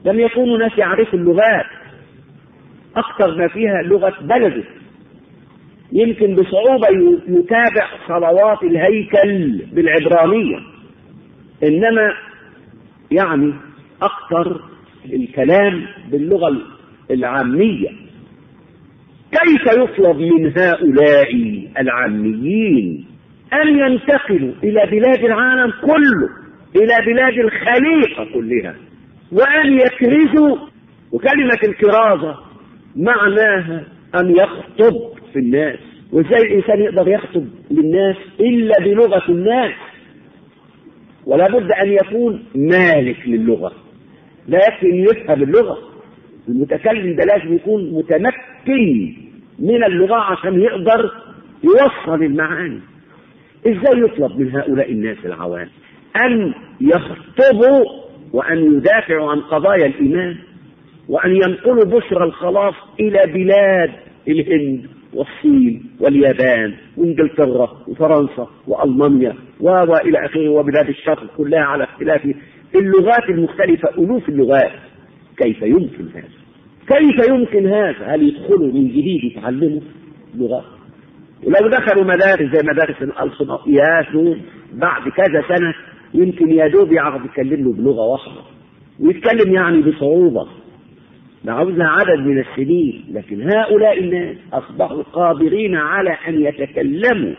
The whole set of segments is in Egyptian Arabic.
لم يكونوا ناس يعرفوا اللغات أكثر ما فيها لغة بلده يمكن بصعوبة يتابع صلوات الهيكل بالعبرانية إنما يعني أكثر الكلام باللغة العامية كيف يطلب من هؤلاء العاميين أن ينتقلوا إلى بلاد العالم كله إلى بلاد الخليقة كلها وأن يكرزوا وكلمة الكرازة معناها أن يخطب في الناس وإزاي الإنسان يقدر يخطب للناس إلا بلغة الناس ولا بد أن يكون مالك للغة لا يكفي أن يفهم اللغة المتكلم ده لازم يكون متمكن من اللغة عشان يقدر يوصل المعاني ازاي يطلب من هؤلاء الناس العوام ان يخطبوا وان يدافعوا عن قضايا الايمان وان ينقلوا بشرى الخلاص الى بلاد الهند والصين واليابان وانجلترا وفرنسا والمانيا والى اخره وبلاد الشرق كلها على اختلاف اللغات المختلفه الوف اللغات كيف يمكن هذا؟ كيف يمكن هذا؟ هل يدخلوا من جديد يتعلموا لغات؟ ولو دخلوا مدارس زي مدارس الألسنة يا دوب بعد كذا سنة يمكن يا دوب يعرف يتكلم له بلغة واحدة ويتكلم يعني بصعوبة ده عاوزها عدد من السنين لكن هؤلاء الناس أصبحوا قادرين على أن يتكلموا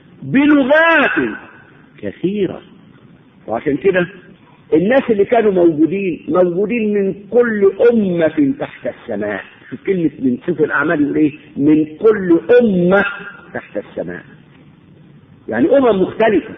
بلغات كثيرة وعشان كده الناس اللي كانوا موجودين موجودين من كل أمة تحت السماء في كلمة من سفر الأعمال يقول إيه؟ من كل أمة تحت السماء. يعني أمم مختلفة.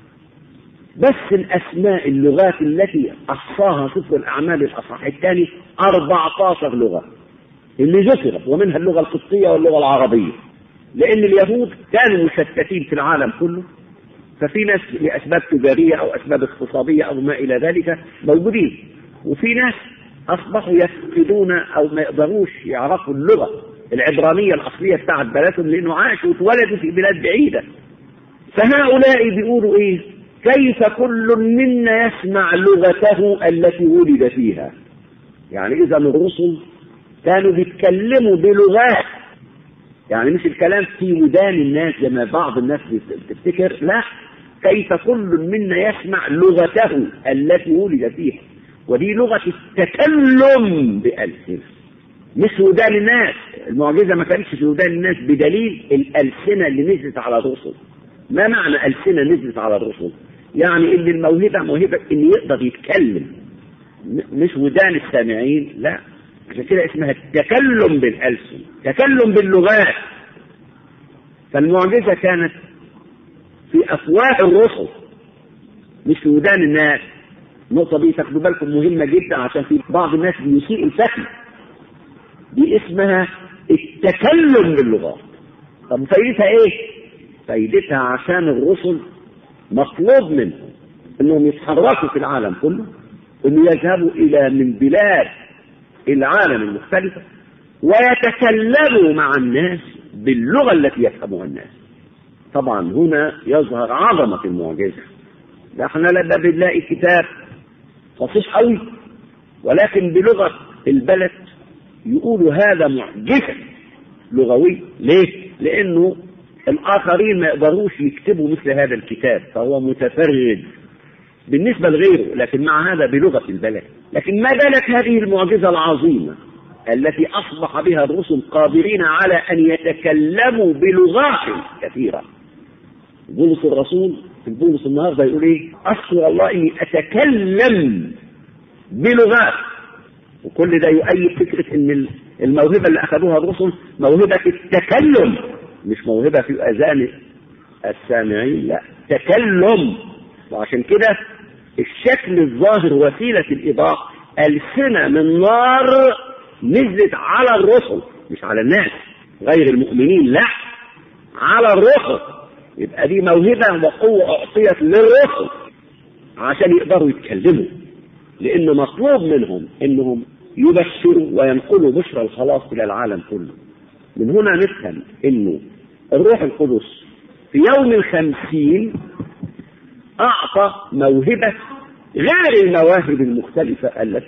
بس الأسماء اللغات التي أحصاها سفر الأعمال الأصحاح الثاني 14 لغة. اللي ذكرت ومنها اللغة القبطية واللغة العربية. لأن اليهود كانوا مشتتين في العالم كله ففي ناس لأسباب تجارية أو أسباب اقتصادية أو ما إلى ذلك موجودين وفي ناس أصبحوا يفقدون أو ما يقدروش يعرفوا اللغة العبرانية الأصلية بتاعت بلدهم لأنه عاشوا واتولدوا في بلاد بعيدة فهؤلاء بيقولوا إيه كيف كل منا يسمع لغته التي ولد فيها يعني إذا الرسل كانوا بيتكلموا بلغات يعني مش الكلام في ودان الناس زي ما بعض الناس بتفتكر لا كيف كل منا يسمع لغته التي ولد فيها ودي لغة التكلم بألسنة مش ودان الناس المعجزة ما كانتش في ودان الناس بدليل الألسنة اللي نزلت على الرسل ما معنى ألسنة نزلت على الرسل يعني ان الموهبة موهبة ان يقدر يتكلم مش ودان السامعين لا عشان كده اسمها التكلم بالألسن تكلم باللغات فالمعجزة كانت في أفواه الرسل مش في ودان الناس النقطة دي تاخدوا بالكم مهمة جدا عشان في بعض الناس بيسيء الفهم دي اسمها التكلم باللغات طب فايدتها ايه؟ فايدتها عشان الرسل مطلوب منهم انهم يتحركوا في العالم كله انه يذهبوا الى من بلاد العالم المختلفة ويتكلموا مع الناس باللغة التي يفهمها الناس طبعا هنا يظهر عظمة المعجزة ده احنا لا بنلاقي كتاب فصيح قوي ولكن بلغة البلد يقولوا هذا معجزة لغوي ليه؟ لأنه الآخرين ما يقدروش يكتبوا مثل هذا الكتاب فهو متفرد بالنسبة لغيره لكن مع هذا بلغة البلد لكن ما بالك هذه المعجزة العظيمة التي أصبح بها الرسل قادرين على أن يتكلموا بلغات كثيرة بولس الرسول في بولس النهارده يقول ايه؟ اشكر الله اني اتكلم بلغات وكل ده يؤيد فكره ان الموهبه اللي اخذوها الرسل موهبه التكلم مش موهبه في اذان السامعين لا تكلم وعشان كده الشكل الظاهر وسيله الايضاح السنه من نار نزلت على الرسل مش على الناس غير المؤمنين لا على الرسل يبقى دي موهبة وقوة أعطيت للرسل عشان يقدروا يتكلموا لأن مطلوب منهم إنهم يبشروا وينقلوا بشرى الخلاص إلى العالم كله من هنا نفهم إنه الروح القدس في يوم الخمسين أعطى موهبة غير المواهب المختلفة التي